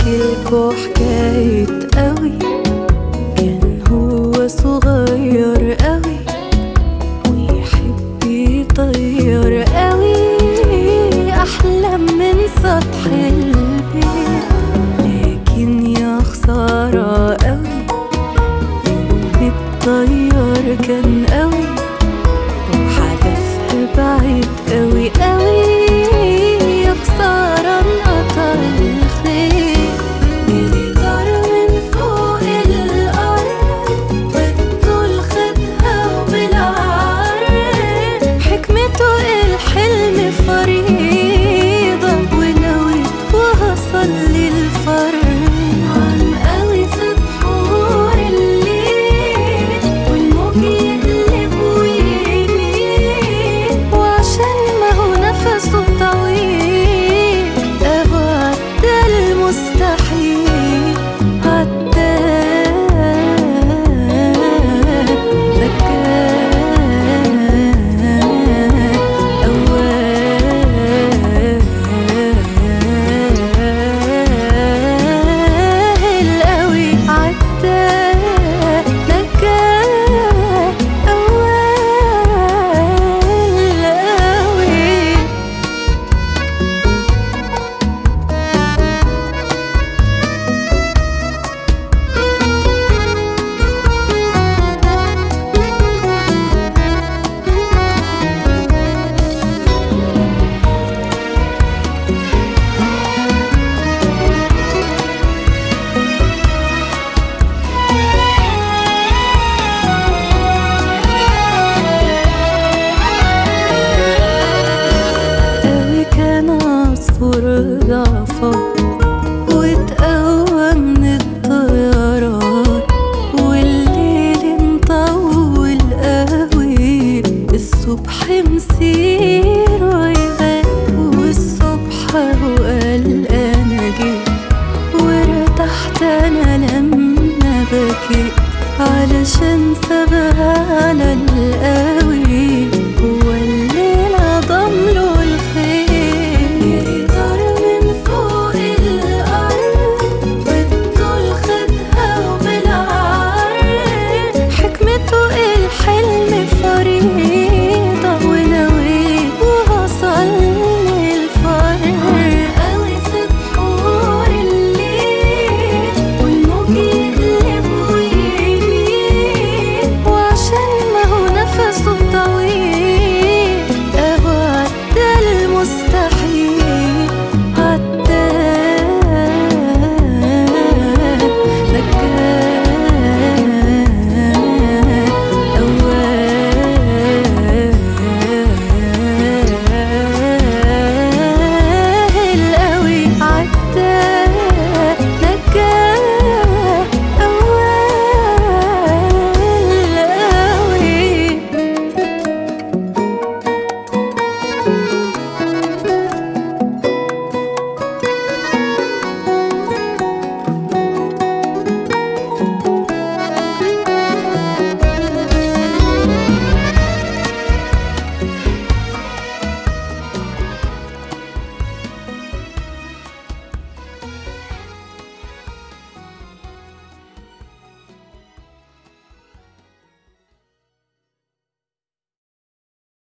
لكوا حكاية قوي كان هو صغير قوي ويحب يطير قوي أحلى من سطح البيت لكن يا خسارة قوي يوم الطيار كان قوي وحدفها بعيد قوي قوي يا خسارة انقطع الخيط جري طار من فوق الأرض والطول خدها وبالعرض حكمته الحلم فريضة ونويت وهصل للفرد عم قوي في بحور الليل والموج يقلب ويميل وعشان ما هو نفسه طويل اهو عدى المستحيل عدى ده كان أوائل قوي عدى ده كان أوائل قوي قوي كان عصفور ضعفان واتقوى من الطيران والليل مطول قوي الصبح مسير ويغاب والصبح هو قال انا جيت وارتحت انا لما بكيت علشان سابها على القوي هو الليل ضمله الخير جري طار من فوق الأرض والطول خدها وبالعرض حكمته الحلم فريق